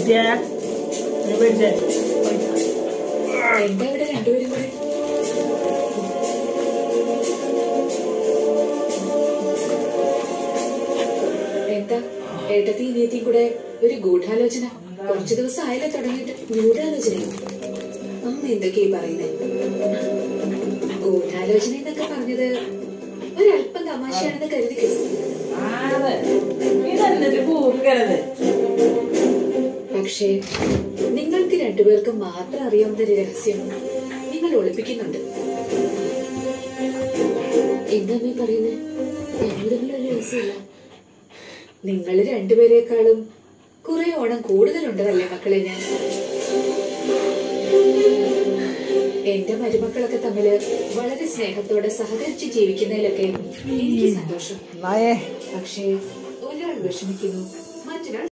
മേടിച്ചേ നീ മേടിച്ചേ എന്താ ഇവിടെ രണ്ടുപേരും കൂടെ എന്താ ഏട്ടത്തി ഇനിയത്തിയും കൂടെ ഒരു ഗൂഢാലോചന കുറച്ചു ദിവസം ആയാലോ തുടങ്ങിയിട്ട് ഗൂഢാലോചന അമ്മ എന്തൊക്കെയാ പറയുന്നത് ഗൂഢാലോചന എന്നൊക്കെ പറഞ്ഞത് ഒരല്പം തമാശയാണെന്ന് കരുതിക്കും ആണ് ഇതെന്നിട്ട് കൂർക്കരുത് പക്ഷേ നിങ്ങൾക്ക് രണ്ടുപേർക്കും മാത്രം അറിയാവുന്ന ഒരു രഹസ്യം നിങ്ങൾ ഒളിപ്പിക്കുന്നുണ്ട് എന്താ അമ്മേ പറയുന്നത് ഞങ്ങൾ തമ്മിലൊരു രഹസ്യമില്ല നിങ്ങൾ രണ്ടുപേരെക്കാളും കുറെ ഓണം കൂടുതലുണ്ടതല്ലേ മക്കളെ ഞാൻ എന്റെ മരുമക്കളൊക്കെ തമ്മില് വളരെ സ്നേഹത്തോടെ സഹകരിച്ച് ജീവിക്കുന്നതിലൊക്കെ എനിക്ക് സന്തോഷം നായേ പക്ഷേ ഒരാൾ വിഷമിക്കുന്നു